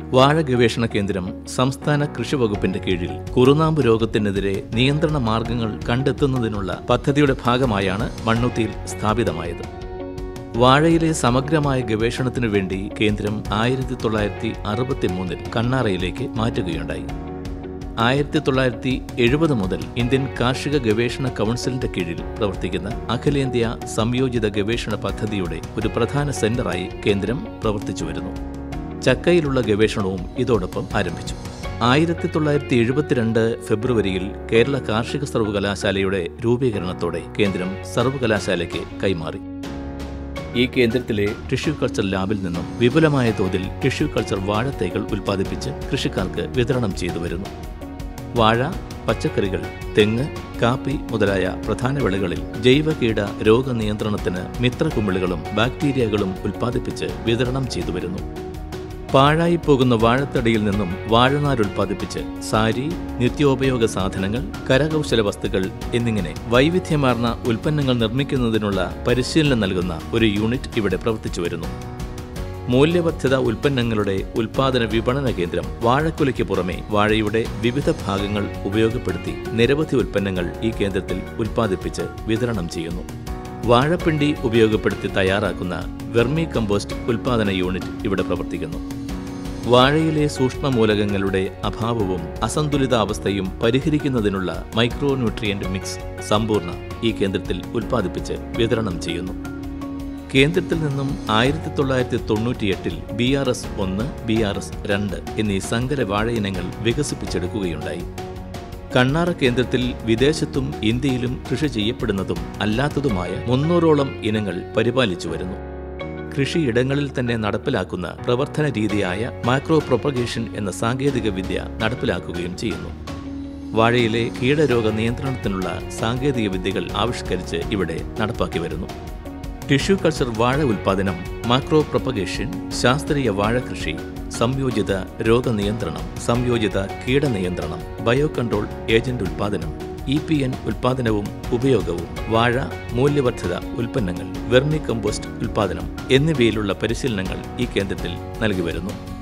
വാഴ ഗവേഷണ കേന്ദ്രം സംസ്ഥാന കൃഷി വകുപ്പിന്റെ കീഴിൽ കുറുനാമ്പ് രോഗത്തിനെതിരെ നിയന്ത്രണ മാർഗങ്ങൾ കണ്ടെത്തുന്നതിനുള്ള പദ്ധതിയുടെ ഭാഗമായാണ് മണ്ണുത്തിയിൽ സ്ഥാപിതമായത് വാഴയിലെ സമഗ്രമായ ഗവേഷണത്തിനു വേണ്ടി കേന്ദ്രം ആയിരത്തി തൊള്ളായിരത്തി അറുപത്തി മൂന്നിൽ കണ്ണാറയിലേക്ക് മാറ്റുകയുണ്ടായി ആയിരത്തി തൊള്ളായിരത്തി എഴുപത് മുതൽ ഇന്ത്യൻ കാർഷിക ഗവേഷണ കൗൺസിലിന്റെ കീഴിൽ പ്രവർത്തിക്കുന്ന അഖിലേന്ത്യാ സംയോജിത ഗവേഷണ പദ്ധതിയുടെ ഒരു പ്രധാന സെന്ററായി കേന്ദ്രം പ്രവർത്തിച്ചു വരുന്നു ചക്കയിലുള്ള ഗവേഷണവും ഇതോടൊപ്പം ആരംഭിച്ചു ആയിരത്തി തൊള്ളായിരത്തി എഴുപത്തിരണ്ട് ഫെബ്രുവരിയിൽ കേരള കാർഷിക സർവകലാശാലയുടെ രൂപീകരണത്തോടെ കേന്ദ്രം സർവകലാശാലയ്ക്ക് കൈമാറി ഈ കേന്ദ്രത്തിലെ ടിഷ്യൂ കൾച്ചർ ലാബിൽ നിന്നും വിപുലമായ തോതിൽ ടിഷ്യൂ കൾച്ചർ വാഴത്തൈകൾ ഉൽപ്പാദിപ്പിച്ച് കൃഷിക്കാർക്ക് വിതരണം ചെയ്തു വരുന്നു വാഴ പച്ചക്കറികൾ തെങ്ങ് കാപ്പി മുതലായ പ്രധാന വിളകളിൽ ജൈവ കീട രോഗനിയന്ത്രണത്തിന് മിത്രകുമിളുകളും ബാക്ടീരിയകളും ഉൽപ്പാദിപ്പിച്ച് വിതരണം ചെയ്തു വരുന്നു പാഴായി പോകുന്ന വാഴത്തടിയിൽ നിന്നും വാഴനാർ ഉൽപ്പാദിപ്പിച്ച് സാരി നിത്യോപയോഗ സാധനങ്ങൾ കരകൗശല വസ്തുക്കൾ എന്നിങ്ങനെ വൈവിധ്യമാർന്ന ഉൽപ്പന്നങ്ങൾ നിർമ്മിക്കുന്നതിനുള്ള പരിശീലനം നൽകുന്ന ഒരു യൂണിറ്റ് ഇവിടെ പ്രവർത്തിച്ചു വരുന്നു മൂല്യവർദ്ധിത ഉൽപ്പന്നങ്ങളുടെ ഉൽപാദന വിപണന കേന്ദ്രം വാഴക്കുലയ്ക്ക് പുറമെ വാഴയുടെ വിവിധ ഭാഗങ്ങൾ ഉപയോഗപ്പെടുത്തി നിരവധി ഉൽപ്പന്നങ്ങൾ ഈ കേന്ദ്രത്തിൽ ഉൽപ്പാദിപ്പിച്ച് വിതരണം ചെയ്യുന്നു വാഴപ്പിണ്ടി ഉപയോഗപ്പെടുത്തി തയ്യാറാക്കുന്ന വെർമി കമ്പോസ്റ്റ് ഉൽപാദന യൂണിറ്റ് ഇവിടെ പ്രവർത്തിക്കുന്നു വാഴയിലെ സൂക്ഷ്മമൂലകങ്ങളുടെ അഭാവവും അസന്തുലിതാവസ്ഥയും പരിഹരിക്കുന്നതിനുള്ള മൈക്രോ ന്യൂട്രിയന്റ് മിക്സ് സമ്പൂർണ്ണ ഈ കേന്ദ്രത്തിൽ ഉൽപ്പാദിപ്പിച്ച് വിതരണം ചെയ്യുന്നു കേന്ദ്രത്തിൽ നിന്നും ആയിരത്തി തൊള്ളായിരത്തി തൊണ്ണൂറ്റിയെട്ടിൽ ബി ആർ എസ് ഒന്ന് ബി ആർ എസ് രണ്ട് എന്നീ സങ്കര വാഴയിനങ്ങൾ വികസിപ്പിച്ചെടുക്കുകയുണ്ടായി കണ്ണാറ കേന്ദ്രത്തിൽ വിദേശത്തും ഇന്ത്യയിലും കൃഷി ചെയ്യപ്പെടുന്നതും അല്ലാത്തതുമായ മുന്നൂറോളം ഇനങ്ങൾ പരിപാലിച്ചു വരുന്നു കൃഷിയിടങ്ങളിൽ തന്നെ നടപ്പിലാക്കുന്ന പ്രവർത്തന രീതിയായ മാക്രോ പ്രൊപ്പഗേഷൻ എന്ന സാങ്കേതിക വിദ്യ നടപ്പിലാക്കുകയും ചെയ്യുന്നു വാഴയിലെ കീടരോഗ നിയന്ത്രണത്തിനുള്ള സാങ്കേതിക വിദ്യകൾ ആവിഷ്കരിച്ച് ഇവിടെ നടപ്പാക്കി വരുന്നു ടിഷ്യൂ കൾച്ചർ വാഴ ഉൽപാദനം മാക്രോ പ്രൊപ്പഗേഷൻ ശാസ്ത്രീയ വാഴ കൃഷി സംയോജിത രോഗനിയന്ത്രണം സംയോജിത കീടനിയന്ത്രണം ബയോ കൺട്രോൾ ഏജന്റ് ഉൽപാദനം ഇ പി എൻ ഉൽപാദനവും ഉപയോഗവും വാഴ മൂല്യവർദ്ധിത ഉൽപ്പന്നങ്ങൾ വെർമി കമ്പോസ്റ്റ് ഉൽപാദനം എന്നിവയിലുള്ള പരിശീലനങ്ങൾ ഈ കേന്ദ്രത്തിൽ നൽകി വരുന്നു